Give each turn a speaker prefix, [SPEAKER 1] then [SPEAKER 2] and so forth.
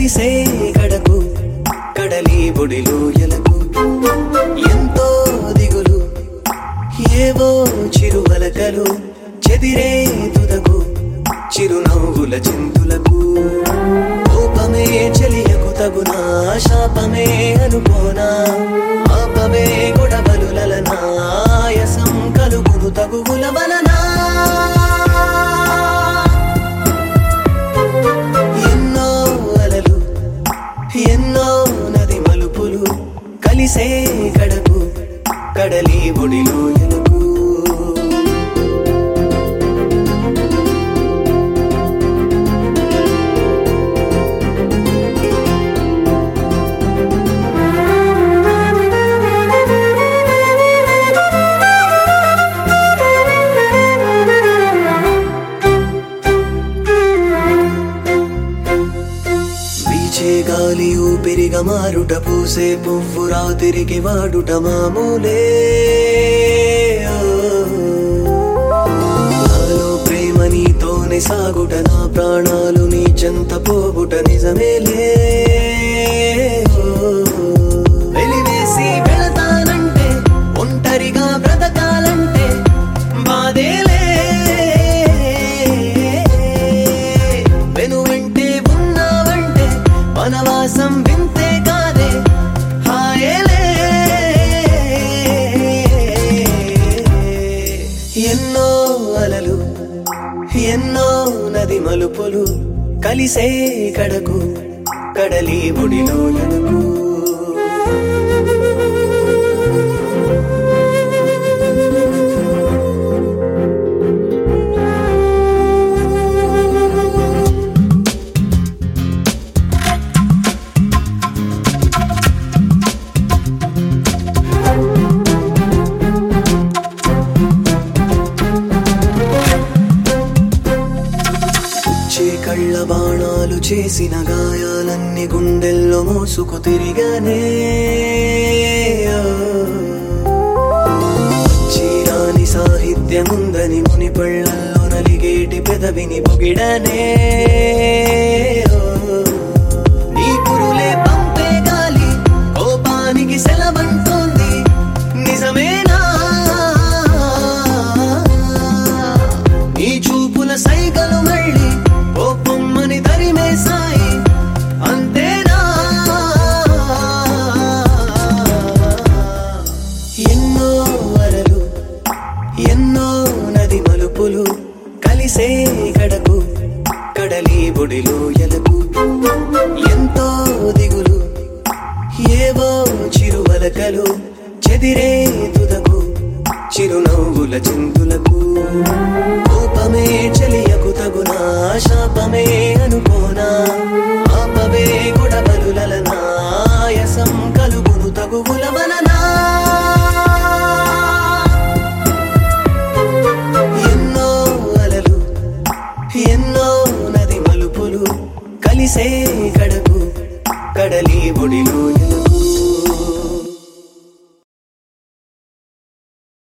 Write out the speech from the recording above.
[SPEAKER 1] కలిసే కడకు కడలి బొడిలో ఎలకు ఎంతో దిగులు ఏవో చిరువలకలు చెదిరే తుదకు చిరునవ్వుల చింతులకు కోపమే చెలియకు తగునా శాపమే అనుకోనా ఆపమే గొడవలు లలనా ఆయాసం కలుగును తగువుల వలనా ఎన్నో అలలు ఎన్నో నది మలుపులు కలిసే కడకు కడలి ఒడిలో ఎలుగు వీచే గాలి ఊపిరిగా మారుట పూసే పువ్వు రాతిరికి వాడుట మామూలే నాలో ప్రేమ నీతోనే సాగుట నా ప్రాణాలు నీ చెంత పోగుట నిజమేలే వెలివేసి వెళతానంటే ఒంటరిగా బ్రతకాలంటే బాధేలే వెను వెంటే ఉన్నావంటే వనవాసం వింతే కాదే హాయేలే ఎన్నో అలలు ఎన్నో నది మలుపులు కలిసే కడకు కడలి బుడిలో ఎనుగు చే కళ్ళ బాణాలు చేసిన గాయాలన్నీ గుండెల్లో మోసుకు తిరిగానే చీరాని సాహిత్యముందని ముని పళ్ళల్లో నలిగేటి పెదవిని పొగిడనే నీ కురులే పంపే గాలి కోపానికి సెలవంటోంది నిజమేనా నీ చూపుల సైగలు మళ్ళీ ఓ పొమ్మని తరిమే సాయి అంతేనా ఎన్నో వరలు ఎన్నో నది మలుపులు కలిసే కడకు కడలి బొడిలో ఎలకు ఎంతో దిగులు ఏవో చిరువలకలు చెదిరే తుదకు చిరునవ్వుల చింతులకు కోపమే చెలియకు తగునా శాపమే అనుకోనా ఆపవే గొడవలు లలనా ఆయాసం కలుగును తగువుల వలనా ఎన్నో అలలు ఎన్నో నది మలుపులు కలిసే కడకు కడలి ఒడిలో ఎలుగు